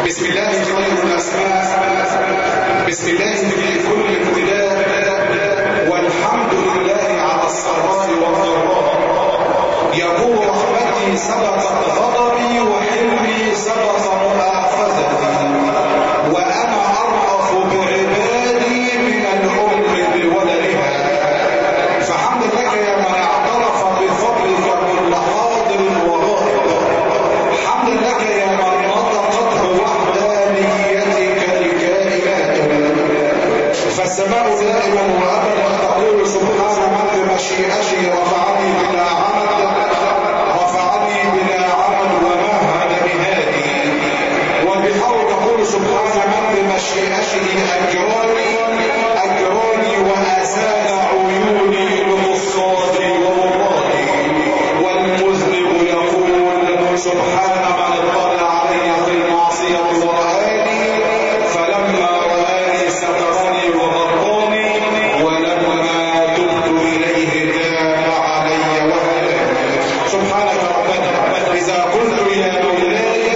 بسم الله خير الأسماء بسم الله في كل ابتلاء والحمد لله على السراء والضراء يقول رحمتي سبقت غضبي وحلمي سبق مؤاخذتي وأنا أرأف بعبادي من الأم بولدها فحمد لك يا من اعترف بفضلك كل حاضر وغائب حمد لك يا من نطقته وحدانيتك لكائناته فالسماء دائما وابدا تقول سبحان من بمشيئته رفعني بلا عمد رفعني بلا عمد ومهد بهادي وبحول تقول سبحان من بمشيئته اجراني اجراني وازال عيوني بنصاتي ومرادي والمذنب يقول سبحان من اطلع علي في المعصيه ورآني فلما رآني سترني وغطاني ولما تبت اليه تاب علي وهداني سبحانك ربنا اذا قلت يا مولاي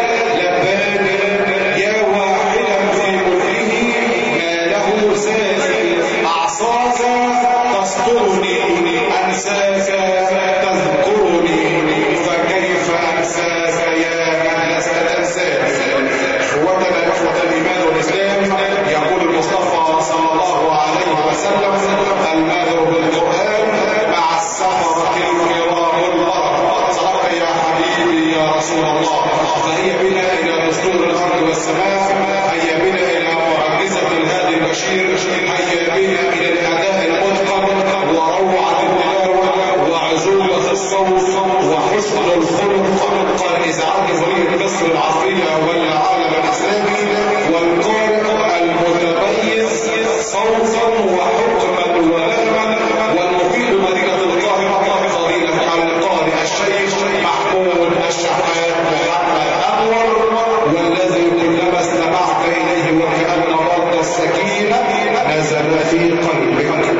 لباني يا واحدا في ملكه ما له ساسي اعصاك تسترني انساك تذكرني فكيف انساك يا من لست تنساني اخوتنا اخوه الايمان والاسلام يقول المصطفى صلى الله عليه وسلم الماهر بالقران مع السفره الكرام البرر صدق يا حبيبي يا رسول الله فهي بنا الى دستور الارض والسماء هيا بنا الى معجزه الهادي البشير هيا بنا الى الاداء المتقن وروعه التلاوه وعزوبه الصوت وحسن الخلق قال ازعاج فريق مصر العصريه والعالم الاسلامي والقارئ المتميز صوتا وحكما ونغما والمقيم مدينه القاهره فضيله القارئ الشيخ محمود الشحات محمد انور والذي كلما استمعت اليه وكان برد السكينه نزل في قلبك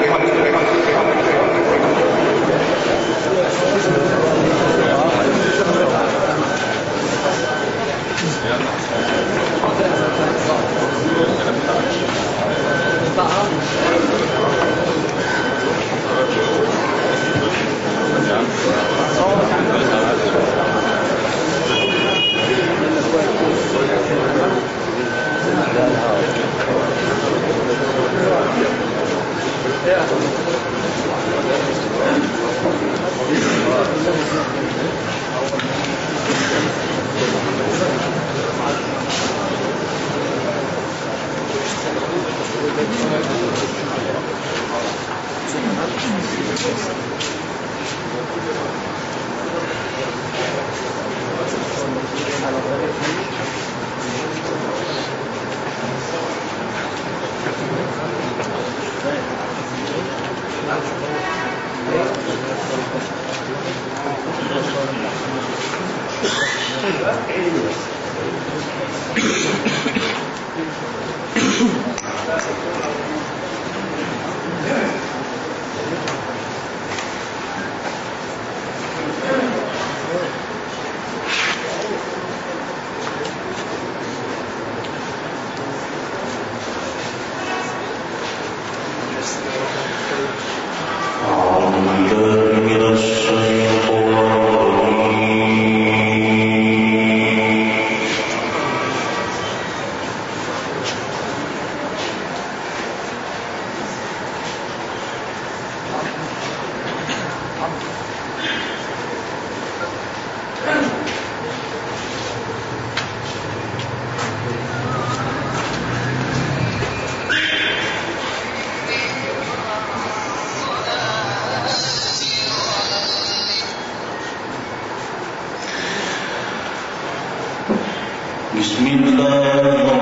بسم الله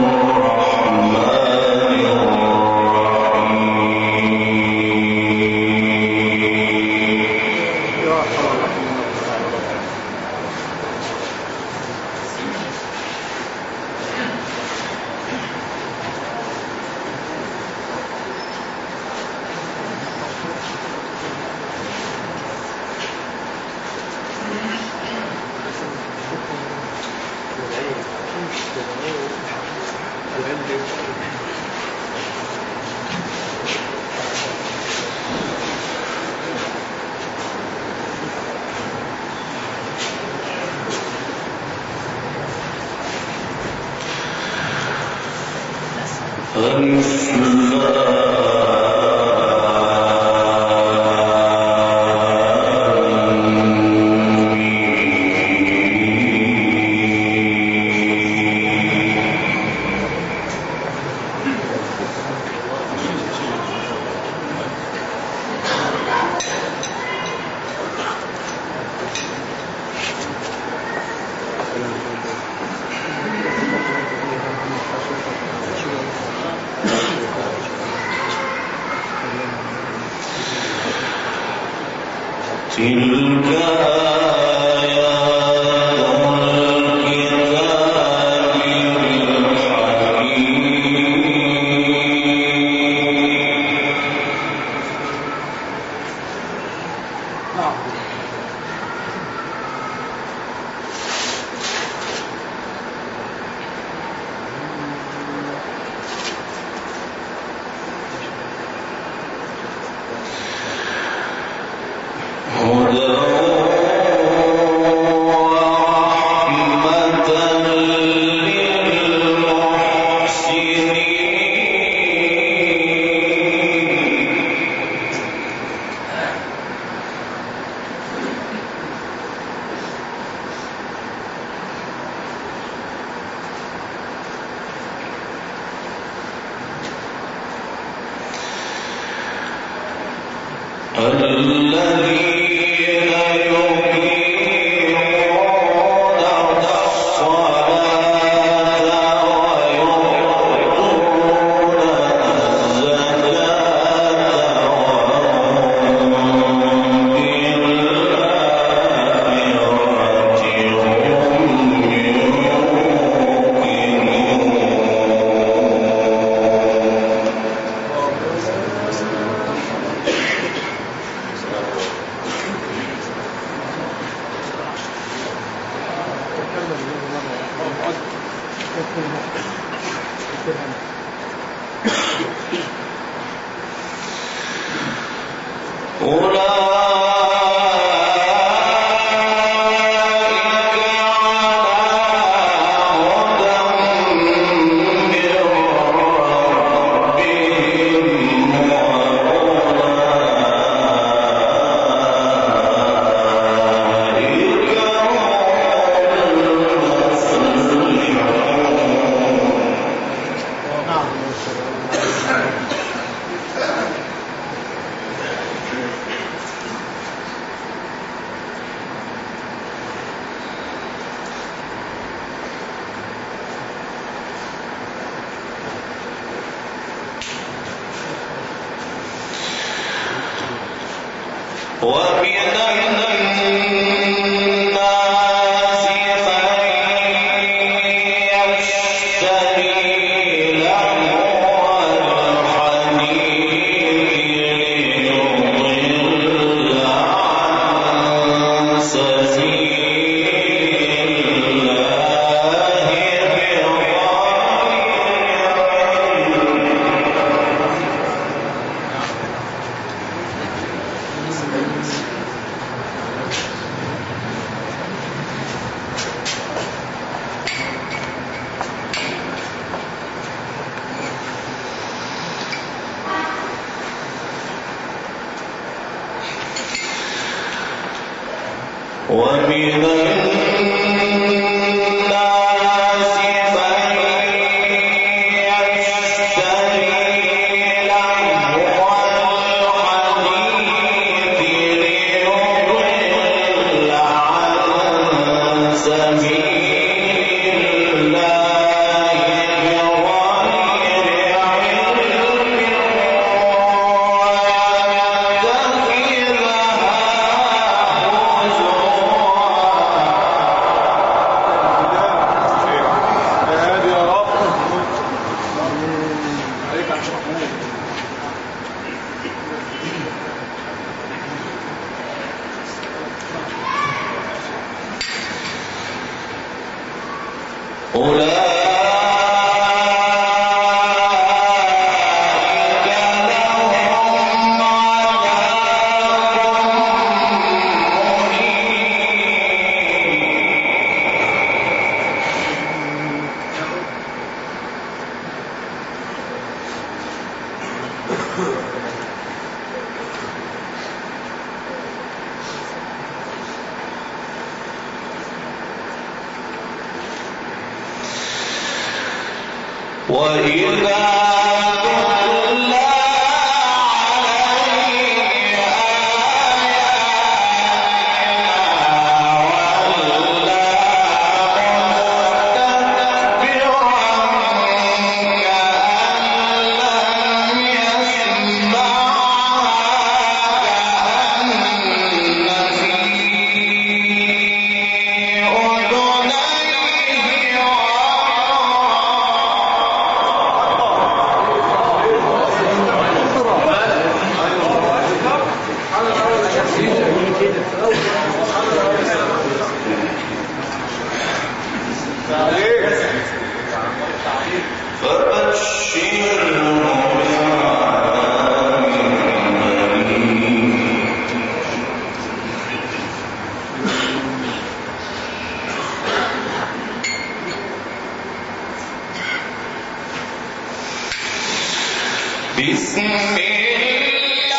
الرحمن الرحيم Thank you. تلك آيات الكتاب الحكيم هدى ورحمة للمحسنين الذين يقيمون الصلاة ويؤتون الزكاة وهم بالآخرة هم يوقنون ومن الناس من يشتري لهو الحديث ليضل عن سبيل الله بغير علم ومن الناس من يشتري لهو الحديث ليضل عن سبيل الله بغير علم ويتخذها وإذا تتلى عليه آياتنا ولا مستكبرا كأن لم يسمعها كأن في أذنيه فبشره بسم الله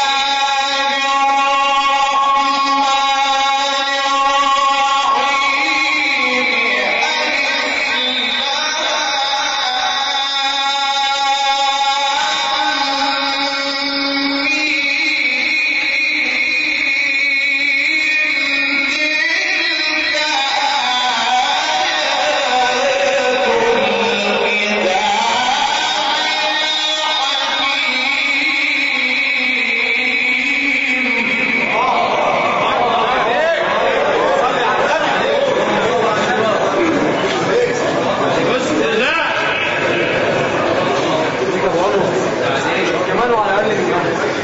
كمان وعلى الاقل من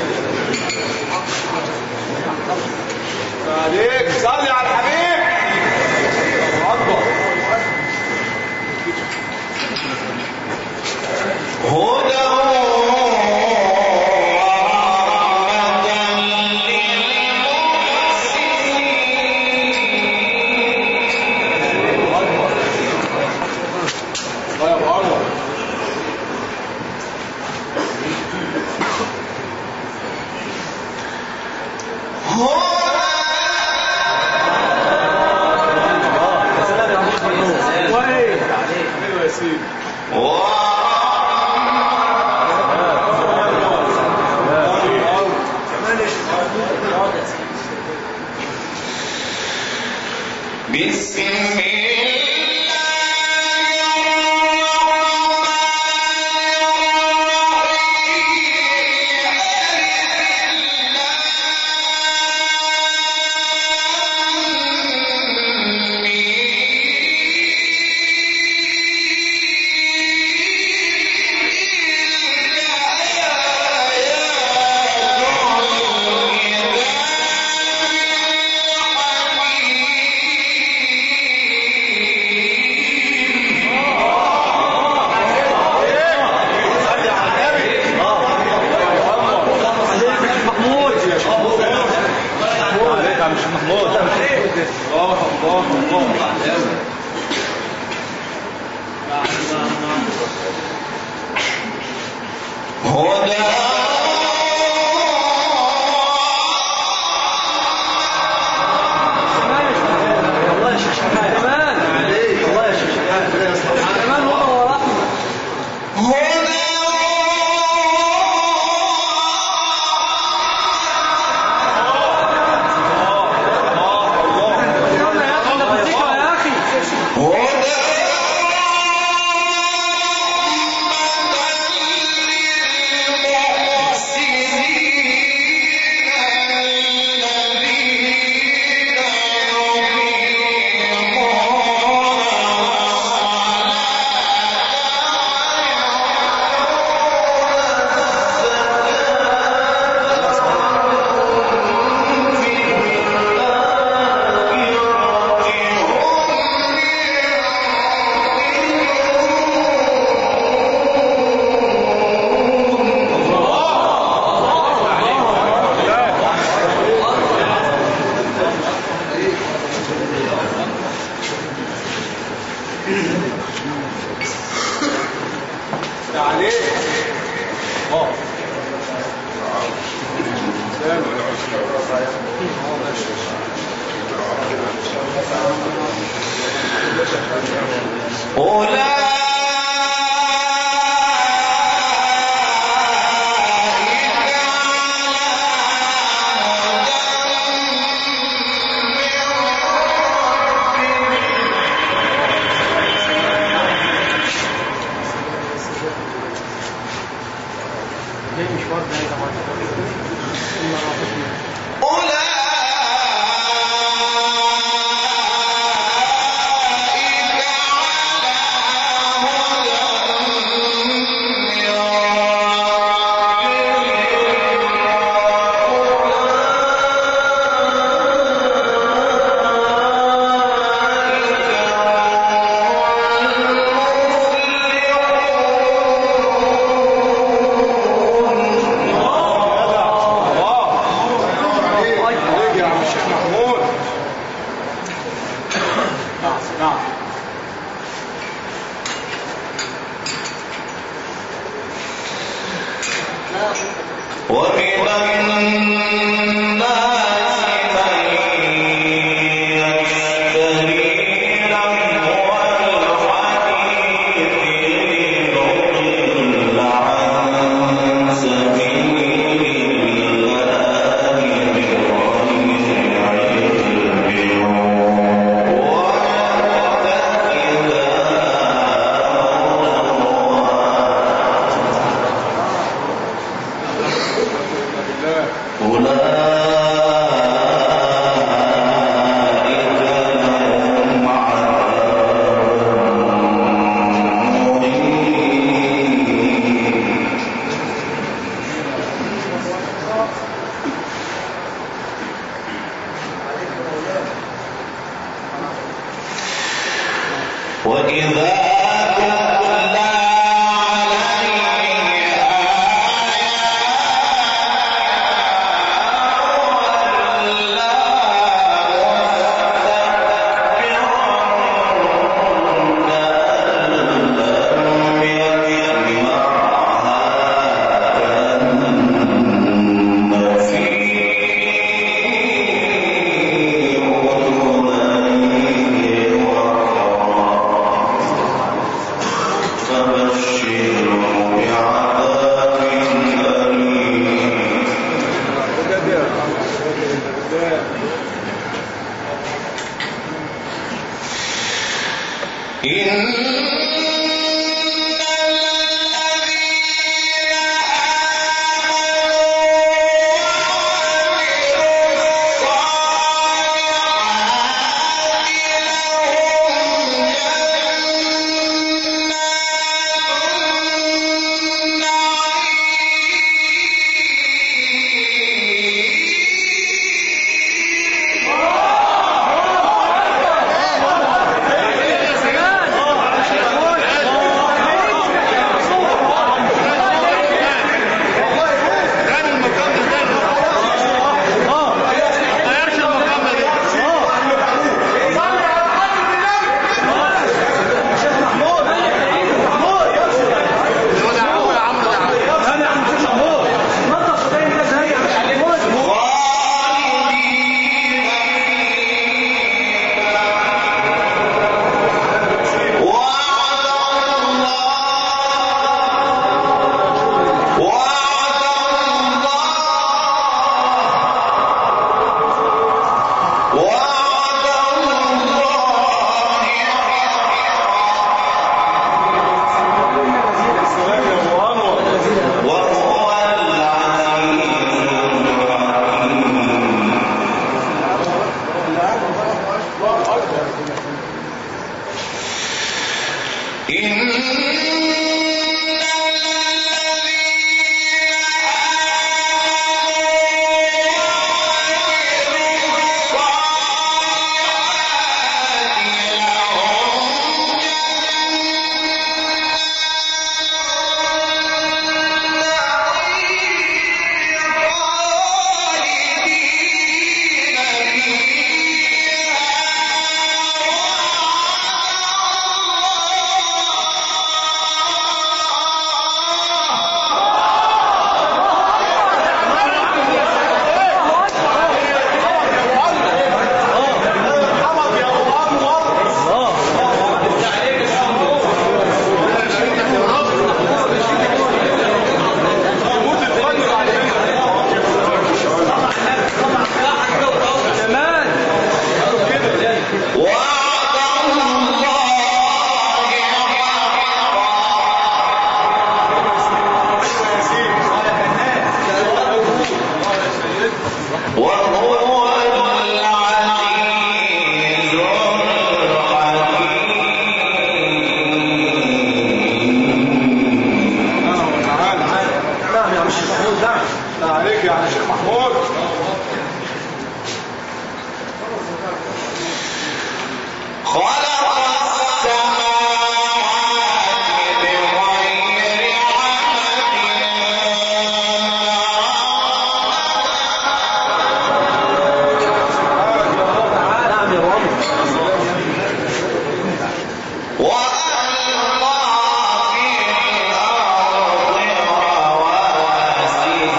عليك صلي على الحبيب اكبر هدى ورحمة الله يا ابو انور ايوه يا سيدي بسم محمود عليك يا مش محمود الله الله الله هدى والله يا شيخ شحات كمان والله يا شيخ شحات كمان هو ورحمه يلا يا اخي ده بسيطه يا اخي عليك اه أولئك عليك يا عم الشيخ محمود نعم ومن الناس من يشتري لهو الحديث ليضل عن سبيل الله بغير علم أولئك لهم عذاب مهين وإذا تتلى عليه فبشره بعذاب أليم إن الذين محمود خلق السماوات بغير نعم يا رب وألقى في الأرض رواسي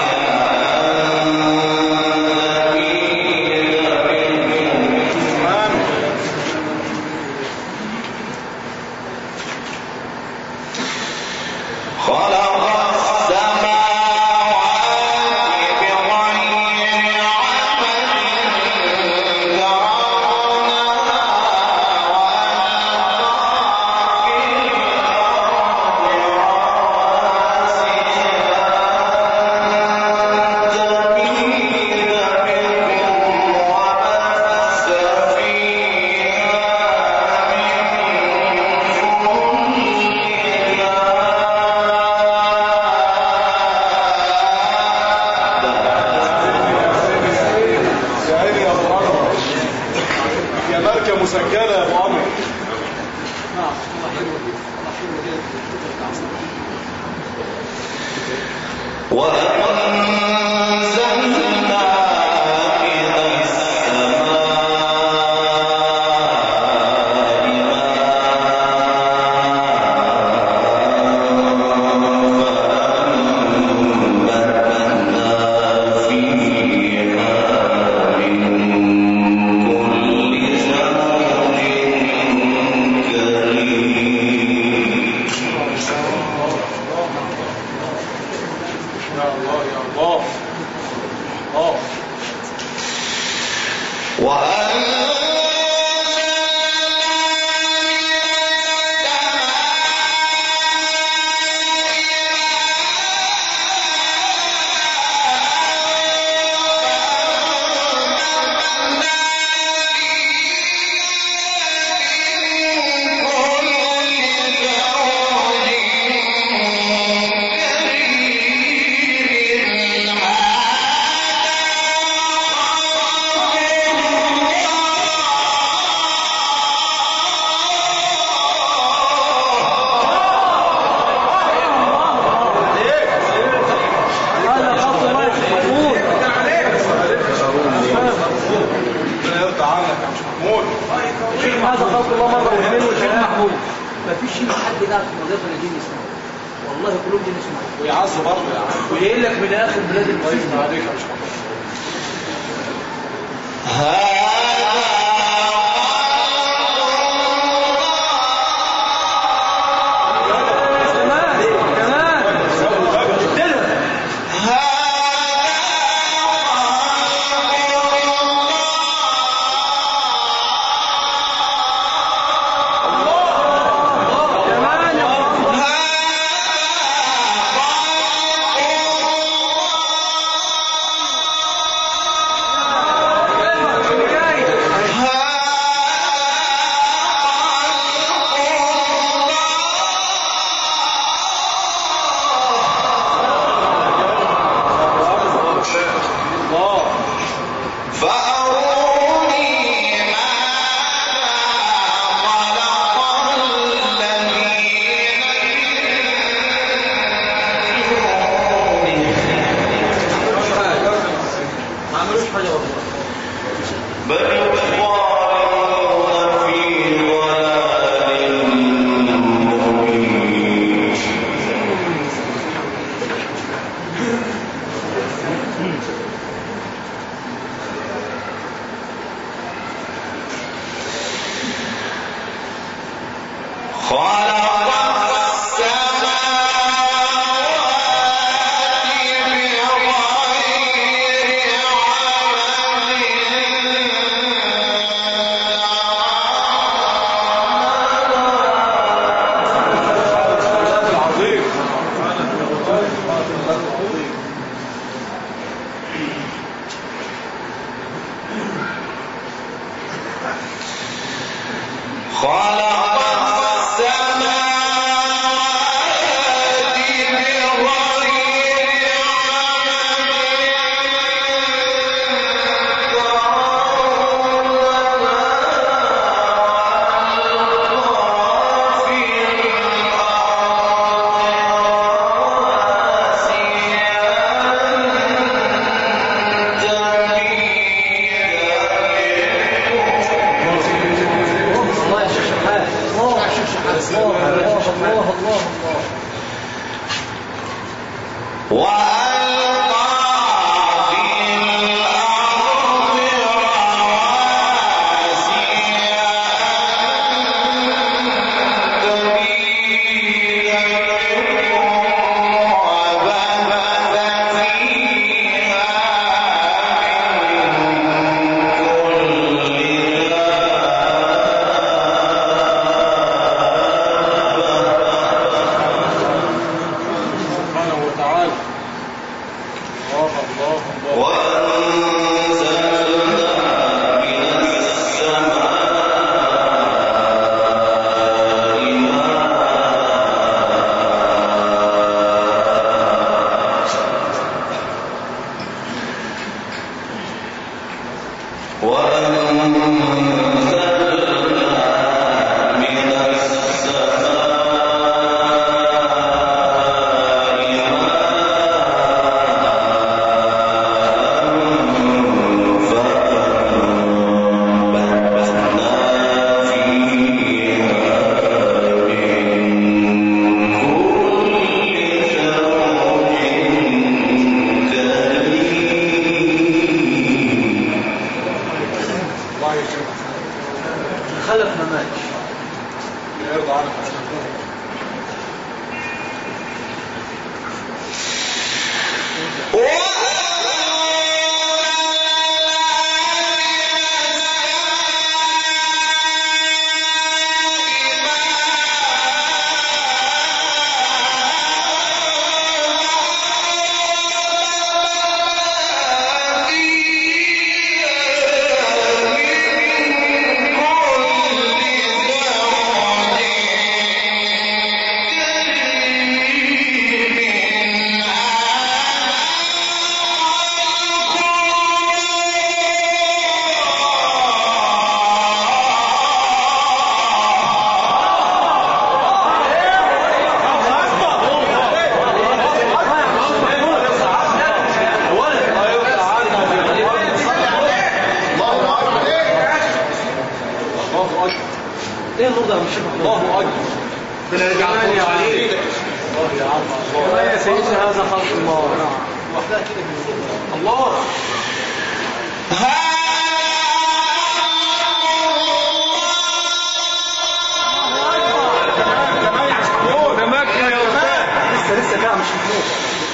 أن خلق السماوات بغير عمد ترونها وألقى في الأرض رواسي أن تميد بكم وبث فيها يا عيني يا ابو عمرو يا ماركه مسجله يا ابو عمرو وأنزلنا من السماء ماء فأنبتنا فيها من كل زوج كريم يا الله يا الله اه هذا خط الله يا شيخ محمود ربنا يرضى عنك يا مش محمود هذا خط الله مرة واثنين والشيخ محمود ما فيش شيء حد قاعد في وظيفة دين اسمه والله كلهم دين اسمه ويعزوا برضه يا عم ويقول لك من اخر بلاد الله المسلمين يفتح عليك يا مش محمود كمان كمان اديلها كمان يا رب جاي سبحانه وتعالى الله الله الله الله يكرمك خلف ما ماتش يرضى عنك ايه النور ده مش الله اكبر كمان يا علي الله يا سيدي هذا خلق الله وحدها كده الله لسه لسه كده مش مفهوم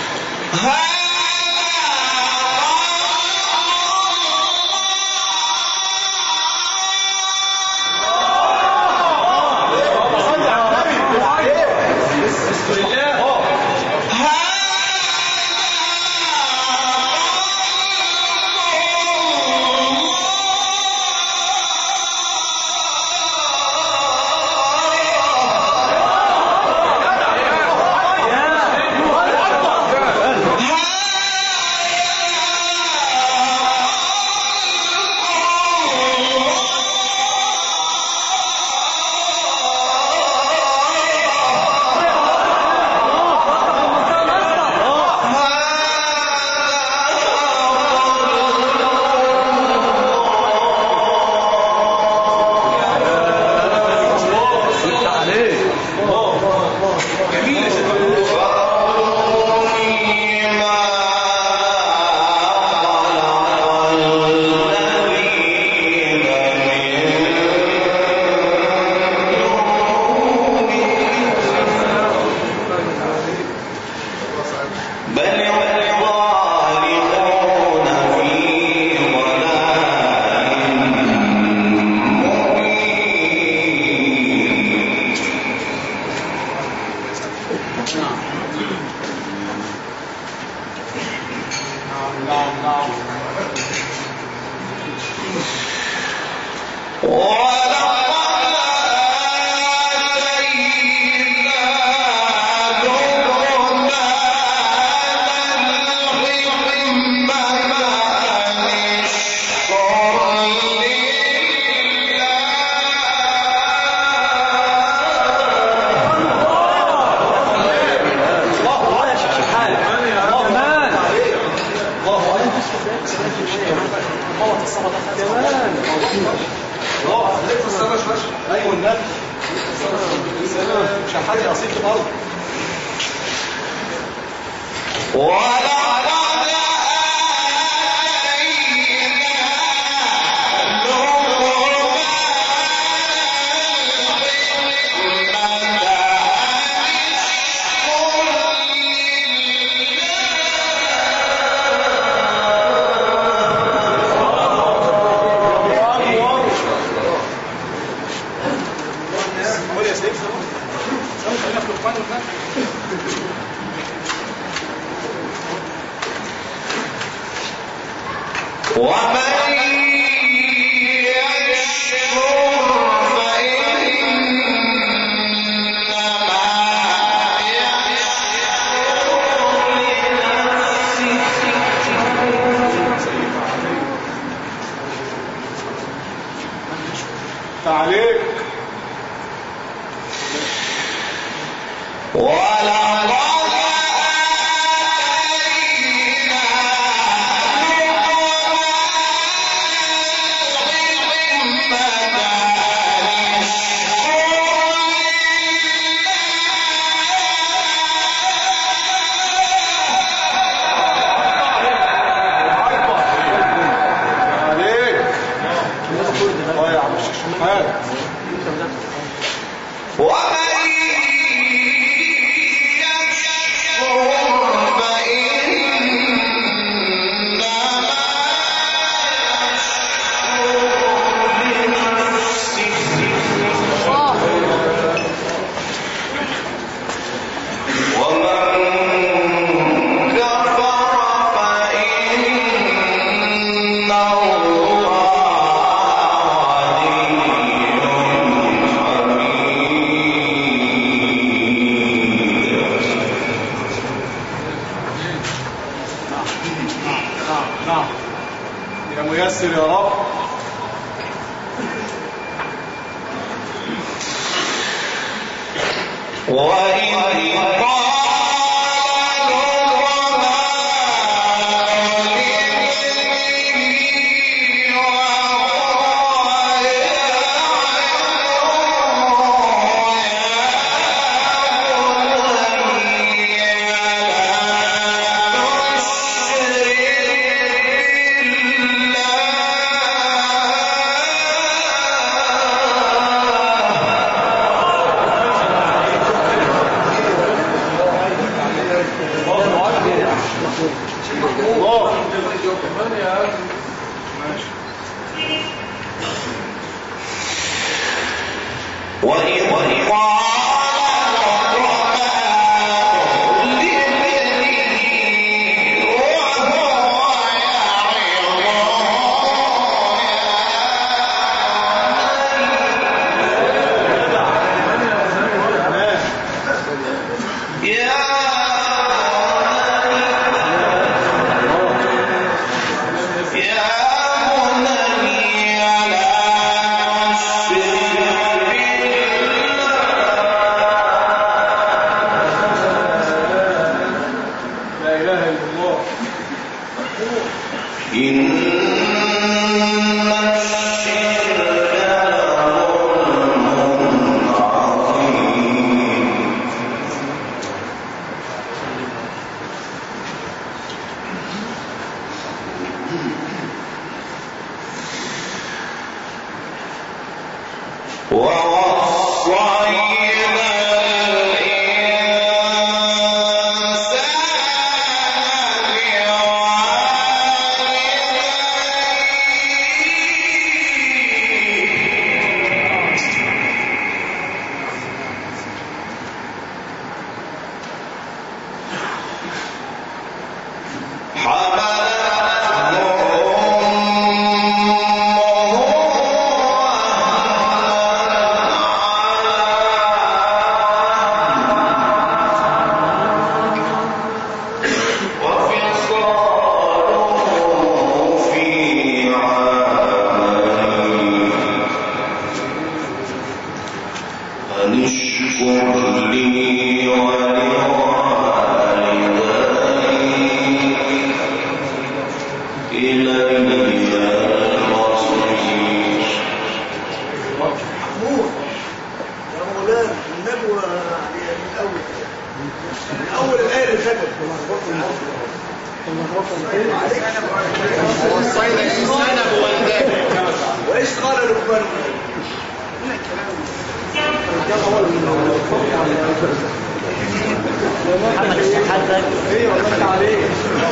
ايوه النبي مش حد اصيل في الارض قول يا سيدي ومن يشكر فإنما تعليق ولقد تعليق الله يا عم الشيخ شحات ومن يشكر فإنما ومن كفر فإن الله نعم يا ميسر يا رب وإذ قالوا وما لابنه وهو الله وإذ قال الرحمن لابنه وهو يعظ يا يا بني لا تشرك لا اله الا الله إن الشرك لظلم عظيم ووصينا الإنسان بوالديه حملته أمه اول الايه اللي فاتت وصينا الانسان بوالديه وايش قال لقمان محمد الشحاتة ايه والله انت عليك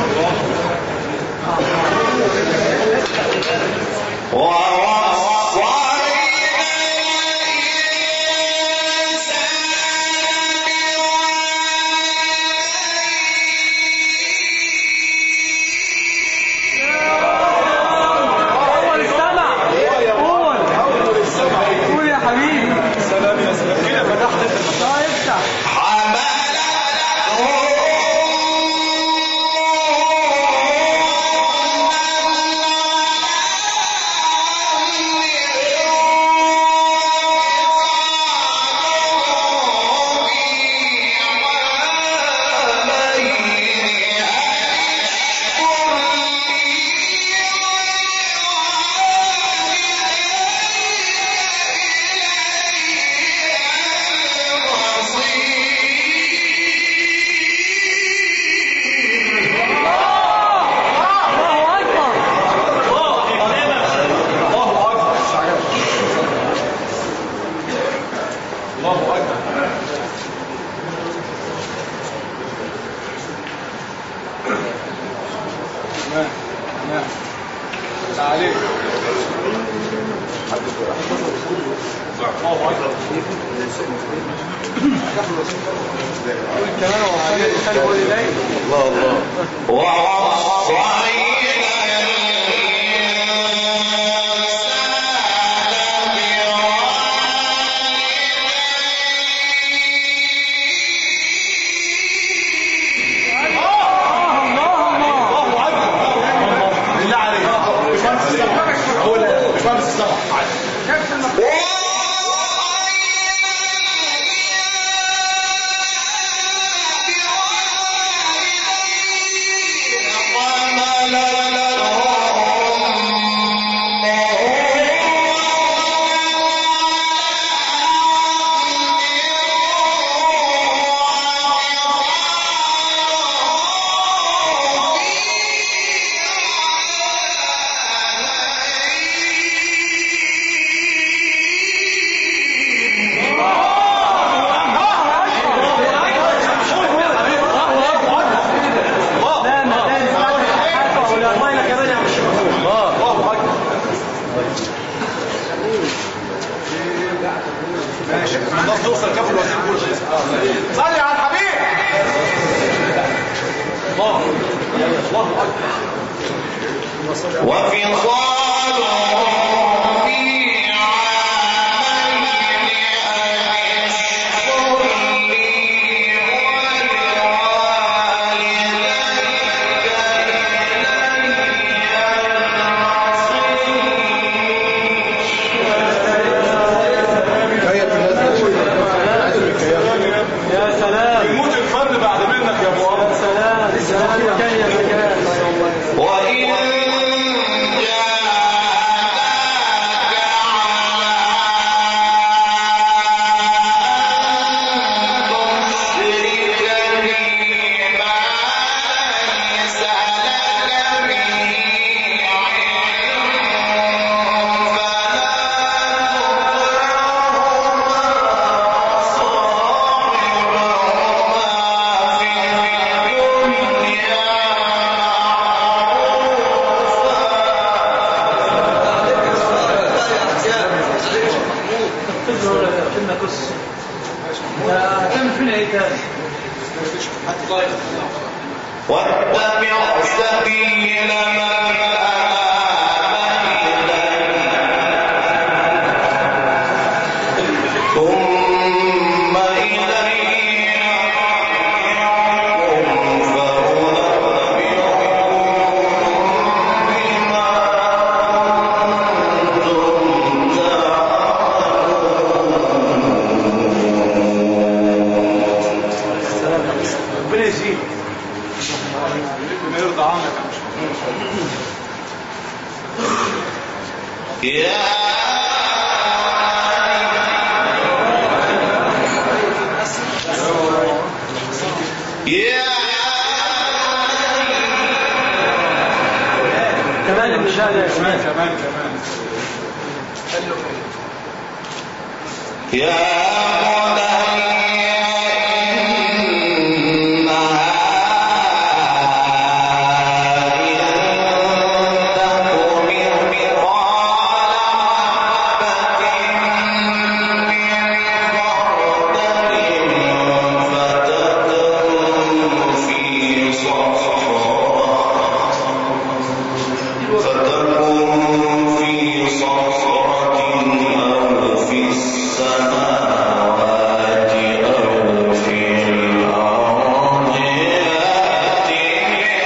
أول السمع قول قول يا حبيبي سلام يا سلام كده فتحت انت اه افتح الله أكبر الله اكبر تمام تمام لا عليك الله اكبر كمان وصلنا الإنسان والديه الله الله الله الله اكبر بالله عليك باشمهندس السبع هو لا باشمهندس السبع لا ما كان الشحاتة ولا الله كمان يا عم الشيخ الله اكبر ماشي خلاص نوصل كفر الوزير كله صلي على الحبيب الله الله اكبر وفي في عامين أن اشكر لي يا سلام يموت الفن بعد منك يا ابو عمرو سلام سلام مكان يا مكان وإن كنا قصة هتعمل فينا ايه تاني واتبع سبيل من آمن ثم إلي مرجعكم فأنبئكم بما كنتم ربنا يزيد ربنا يرضى عنك يا مش يا كمان النساء يا كمان اسماء كمان كمان يا فتكن في صخرة أو في السماوات أو في الأرض يأتي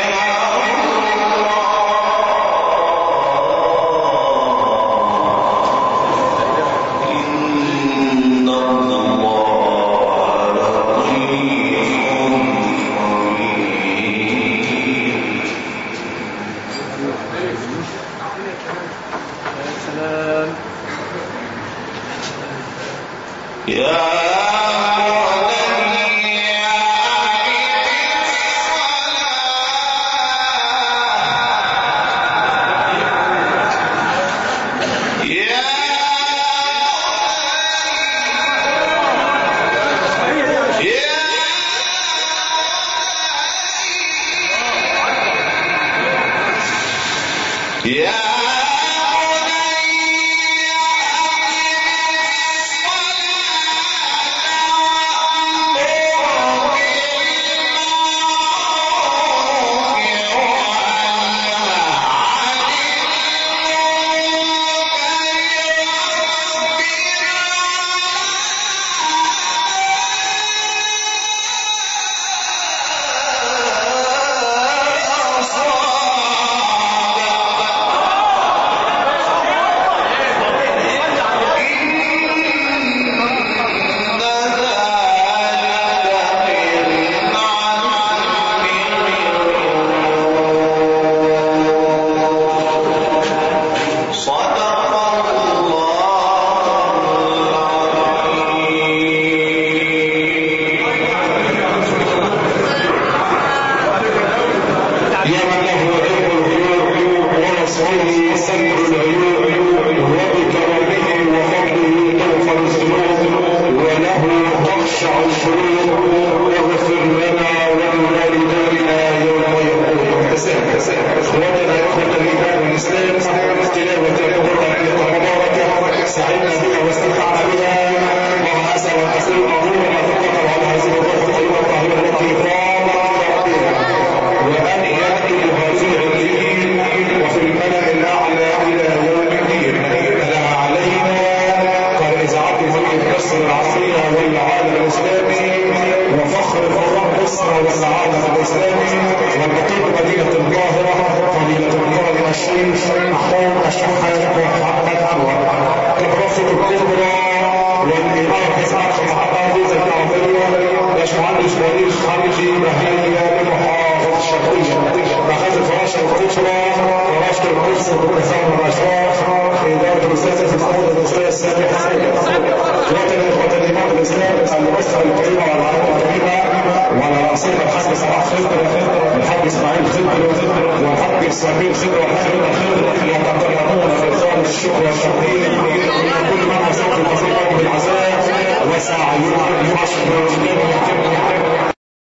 إن الله لطيف خبير سلام يا يا صدق يا من له علم الغيوب ونصره سد العيوب وبكرمه وفضله تغفر الذنوب وله تخشع القلوب واغفر لنا ولوالدينا يوم يقوم الحساب اخوتنا اخوه الايمان والاسلام تلاوه القران المباركه سعدنا بها واستمتعنا بها وما اسال ان اقول اللهم تقبل على هذه الروح الطيبه الطاهره التي قامت ربنا وأن يكتب هذه الدين وفي الملأ الأعلى إلى يوم الدين لها علينا قال إذاعة الملك مصر العصرية والعالم الإسلامي وفخر فرق مصر والعالم الإسلامي والنقيب مدينة القاهرة فضيلة القائد الشيخ محمود الشحات محمد أنور كبرفة الكبرى والإمام إسحاق محمد التعبير باشمهندس وليد خارجي بهية لمحافظ الشرقية أخذ فراشة الكبرى فراشة القدس والتسامح الأشراف إدارة الأستاذ محمود الأستاذ سامي حسين وطن إخوة الإمام الإسلام الأسرة الكريمة والعائلة الكريمة وعلى رأسهم الحاج صلاح خضر الحاج إسماعيل خضر والحاج إسماعيل خضر والحاج خضر يتقربون بإخوان الشكر والتقدير كل من وصلت البصيرة بالعزاء وسعيهم يشكر